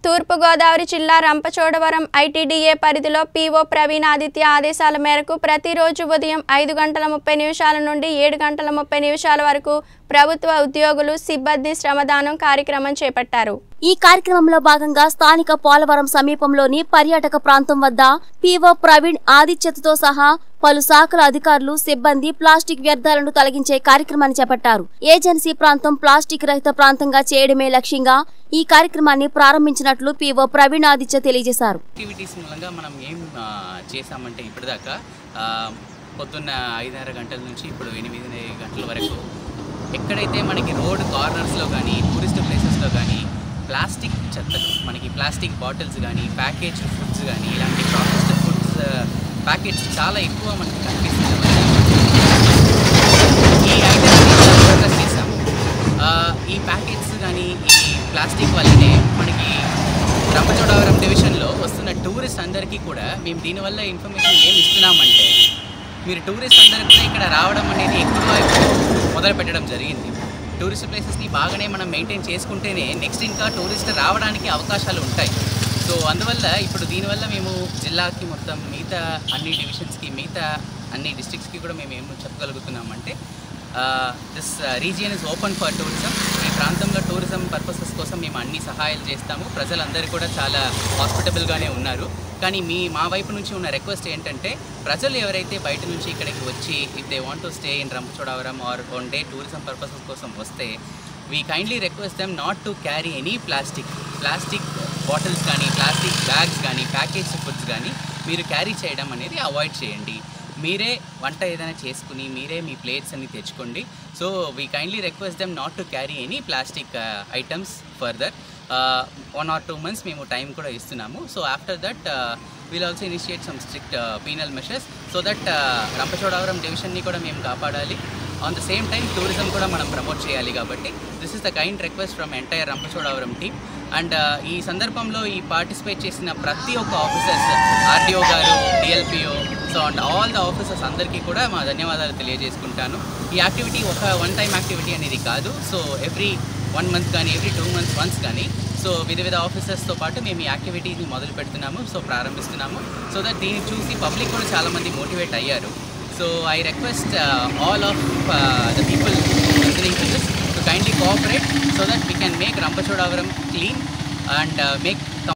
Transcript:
తూర్పుగోదావరి జిల్లా రంపచోడవరం ఐటీడీఏ పరిధిలో పీఓ ప్రవీణ్ ఆదిత్య ఆదేశాల మేరకు ప్రతిరోజు ఉదయం ఐదు గంటల ముప్పై నిమిషాల నుండి ఏడు గంటల ముప్పై నిమిషాల వరకు ప్రభుత్వ ఉద్యోగులు సిబ్బంది శ్రమదానం కార్యక్రమం చేపట్టారు ఈ కార్యక్రమంలో భాగంగా స్థానిక పోలవరం సమీపంలోని పర్యాటక ప్రాంతం వద్ద పీఓ ప్రవీణ్ ఆదిత్యతతో సహా పలు శాఖల అధికారులు సిబ్బంది ప్లాస్టిక్ వ్యర్థాలను తొలగించే కార్యక్రమాన్ని చేపట్టారు ఏజెన్సీ ప్రాంతం ప్లాస్టిక్ రహిత ప్రాంతంగా చేయడమే లక్ష్యంగా ఈ కార్యక్రమాన్ని ప్రారంభించినట్లు పీఓ ప్రవీణ్ ఆదిత్య తెలియజేశారు యాక్టివిటీస్ మూలంగా మనం ఏం ఆ, చేసామంటే ఇప్పటిదాకా ఆ, పొద్దున్న ఐదున్నర గంటల నుంచి ఇప్పుడు ఎనిమిది గంటల వరకు ఎక్కడైతే మనకి రోడ్ కార్నర్స్లో కానీ టూరిస్ట్ ప్లేసెస్లో కానీ ప్లాస్టిక్ చెత్తలు మనకి ప్లాస్టిక్ బాటిల్స్ కానీ ప్యాకేజ్ ఫుడ్స్ కానీ ఇలాంటి ప్రాసెస్డ్ ఫుడ్స్ ప్యాకెట్స్ చాలా ఎక్కువ మనకి కనిపిస్తుంది ఈ ఐటమ్స్ని ఫోకస్ చేసాము ఆ, ఈ ప్యాకెట్స్ కానీ ఈ ప్లాస్టిక్ వల్లనే మనకి రంపచోడవరం డివిజన్లో వస్తున్న టూరిస్ట్ అందరికీ కూడా మేము దీనివల్ల ఇన్ఫర్మేషన్ ఏమి ఇస్తున్నామంటే మీరు టూరిస్ట్ అందరూ కూడా ఇక్కడ రావడం అనేది ఎక్కువ మొదలు పెట్టడం జరిగింది టూరిస్ట్ ప్లేసెస్ని బాగానే మనం మెయింటైన్ చేసుకుంటేనే నెక్స్ట్ ఇంకా టూరిస్ట్ రావడానికి అవకాశాలు ఉంటాయి సో అందువల్ల ఇప్పుడు దీనివల్ల మేము జిల్లాకి మొత్తం మిగతా అన్ని డివిజన్స్కి మిగతా అన్ని డిస్ట్రిక్ట్స్కి కూడా మేము ఏం చెప్పగలుగుతున్నామంటే this region is open for tourism ఈ ప్రాంతంలో టూరిజం పర్పసెస్ కోసం మేము అన్ని సహాయాలు చేస్తాము ప్రజలందరూ కూడా చాలా హాస్పిటబుల్గానే ఉన్నారు కానీ మీ మా వైపు నుంచి ఉన్న రిక్వెస్ట్ ఏంటంటే ప్రజలు ఎవరైతే బయట నుంచి ఇక్కడికి వచ్చి if they want to stay in Rampachodavaram or one day tourism purposes కోసం వస్తే we kindly request them not to carry any plastic plastic bottles కానీ ప్లాస్టిక్ బ్యాగ్స్ కానీ ప్యాకేజ్ ఫుడ్స్ కానీ మీరు క్యారీ చేయడం అనేది అవాయిడ్ చేయండి మీరే వంట ఏదైనా చేసుకుని మీరే మీ ప్లేట్స్ అన్ని తెచ్చుకోండి so we kindly request them not to carry any plastic items further one or two months మేము టైం కూడా ఇస్తున్నాము so after that will also initiate some strict penal measures so that Rampachodavaram డివిజన్ని కూడా మేము కాపాడాలి on the same time tourism కూడా మనం promote చేయాలి కాబట్టి this is the kind request from entire Rampachodavaram team and ఈ సందర్భంలో ఈ పార్టిసిపేట్ చేసిన ప్రతి ఒక్క ఆఫీసర్స్ ఆర్డీఓ గారు DLPO so and all the officers అందరికీ కూడా మా ధన్యవాదాలు తెలియజేసుకుంటాను ఈ యాక్టివిటీ ఒక వన్ టైం యాక్టివిటీ అనేది కాదు సో ఎవ్రీ వన్ మంత్ కానీ ఎవ్రీ టూ మంత్స్ వన్స్ కానీ సో వివిధ వివిధ ఆఫీసర్స్తో పాటు మేము ఈ యాక్టివిటీని మొదలు పెడుతున్నాము సో ప్రారంభిస్తున్నాము సో దట్ దీన్ని చూసి పబ్లిక్ కూడా చాలామంది మోటివేట్ అయ్యారు so I request all of the people listening to this to kindly cooperate so that we can make Rampachodavaram clean and make